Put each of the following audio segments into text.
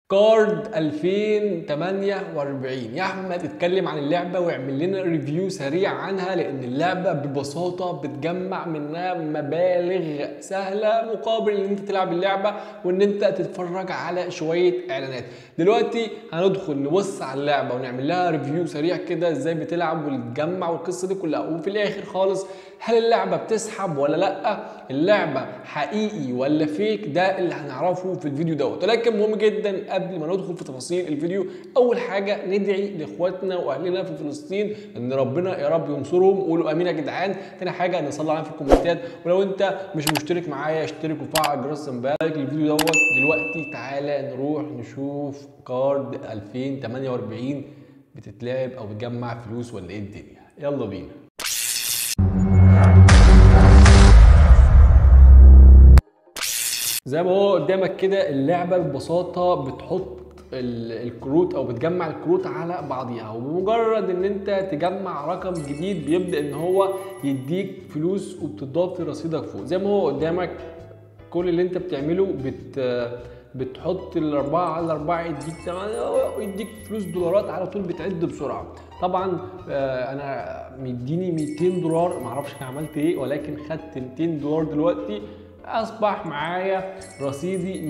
كارد 2048 يا احمد اتكلم عن اللعبه واعمل لنا ريفيو سريع عنها لان اللعبه ببساطه بتجمع منها مبالغ سهله مقابل ان انت تلعب اللعبه وان انت تتفرج على شويه اعلانات دلوقتي هندخل نبص على اللعبه ونعمل لها ريفيو سريع كده ازاي بتلعب وتجمع والقصه دي كلها وفي الاخر خالص هل اللعبه بتسحب ولا لا اللعبه حقيقي ولا فيك ده اللي هنعرفه في الفيديو دوت ولكن مهم جدا قبل ما ندخل في تفاصيل الفيديو اول حاجه ندعي لاخواتنا واهلنا في فلسطين ان ربنا يا رب ينصرهم قولوا امين يا جدعان تاني حاجه نصلي عليهم في الكومنتات ولو انت مش مشترك معايا اشترك وفعل جرس التنبيهات الفيديو دوت دلوقتي تعالى نروح نشوف كارد 2048 بتتلعب او بتجمع فلوس ولا ايه الدنيا يلا بينا زي ما هو قدامك كده اللعبه ببساطه بتحط ال- الكروت او بتجمع الكروت على بعضيها وبمجرد ان انت تجمع رقم جديد بيبدا ان هو يديك فلوس وبتضاف لرصيدك فوق زي ما هو قدامك كل اللي انت بتعمله بت بتحط الأربعة على الأربعة يديك تمانية ويديك فلوس دولارات على طول بتعد بسرعة طبعا آه، أنا مديني 200 دولار معرفش أنا عملت إيه ولكن خدت 200 دولار دلوقتي أصبح معايا رصيدي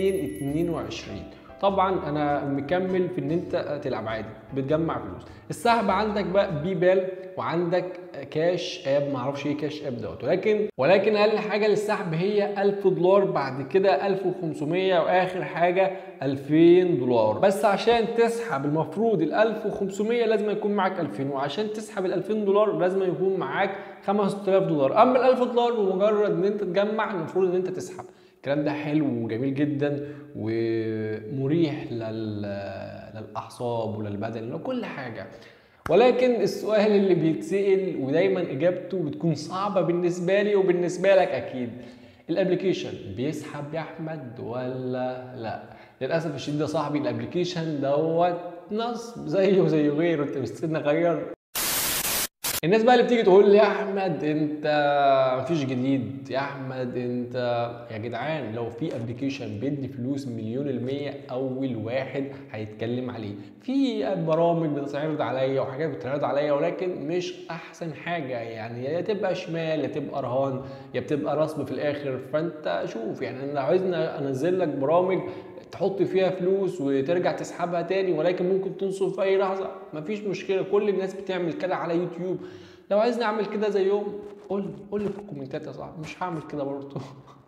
222 طبعا انا مكمل في ان انت تلعب عادي بتجمع فلوس السحب عندك بقى بيبال وعندك كاش اب معرفش ايه كاش اب دوت ولكن ولكن اقل حاجه للسحب هي 1000 دولار بعد كده 1500 واخر حاجه 2000 دولار بس عشان تسحب المفروض ال 1500 لازم يكون معاك 2000 وعشان تسحب ال 2000 دولار لازم يكون معاك 5000 دولار اما ال 1000 دولار بمجرد ان انت تجمع المفروض ان انت تسحب الكلام ده حلو وجميل جدا ومريح لل... للاعصاب وللبدن لكل حاجه ولكن السؤال اللي بيتسال ودايما اجابته بتكون صعبه بالنسبه لي وبالنسبه لك اكيد الابلكيشن بيسحب يا احمد ولا لا للاسف الشديد يا صاحبي الابلكيشن دوت نصب زيه زي غيره انت مستني اغير الناس بقى اللي بتيجي تقول لي يا احمد انت مفيش جديد يا احمد انت يا جدعان لو في ابلكيشن بيدي فلوس مليون المية اول واحد هيتكلم عليه في برامج بتتعرض عليا وحاجات بتتعرض عليا ولكن مش احسن حاجه يعني يا تبقى شمال يا تبقى رهان يا بتبقى رسم في الاخر فانت شوف يعني انا عايزني انزل لك برامج تحط فيها فلوس وترجع تسحبها تاني ولكن ممكن تنصب في اي لحظه مفيش مشكله كل الناس بتعمل كده على يوتيوب لو عايزني اعمل كده زيهم قول لي قول لي في الكومنتات يا صاحبي مش هعمل كده برضه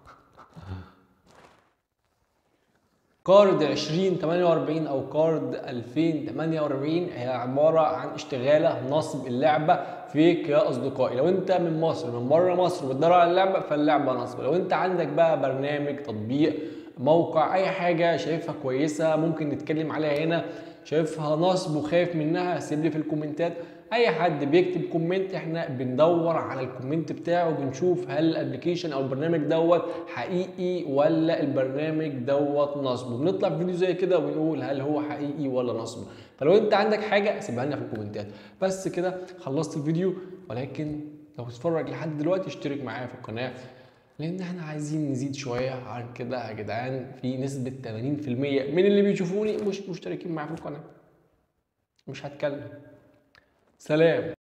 كارد 2048 او كارد 2048 هي عباره عن اشتغاله نصب اللعبه فيك يا اصدقائي لو انت من مصر من بره مصر بتدور على اللعبه فاللعبه نصب لو انت عندك بقى برنامج تطبيق موقع اي حاجه شايفها كويسه ممكن نتكلم عليها هنا شايفها نصب وخايف منها سيب لي في الكومنتات اي حد بيكتب كومنت احنا بندور على الكومنت بتاعه وبنشوف هل الابلكيشن او البرنامج دوت حقيقي ولا البرنامج دوت نصب وبنطلع في فيديو زي كده وبنقول هل هو حقيقي ولا نصب فلو انت عندك حاجه سيبها لنا في الكومنتات بس كده خلصت الفيديو ولكن لو بتتفرج لحد دلوقتي اشترك معايا في القناه لان احنا عايزين نزيد شويه عن كده يا جدعان في نسبه 80% من اللي بيشوفوني مش مشتركين معايا في القناه مش هتكلم سلام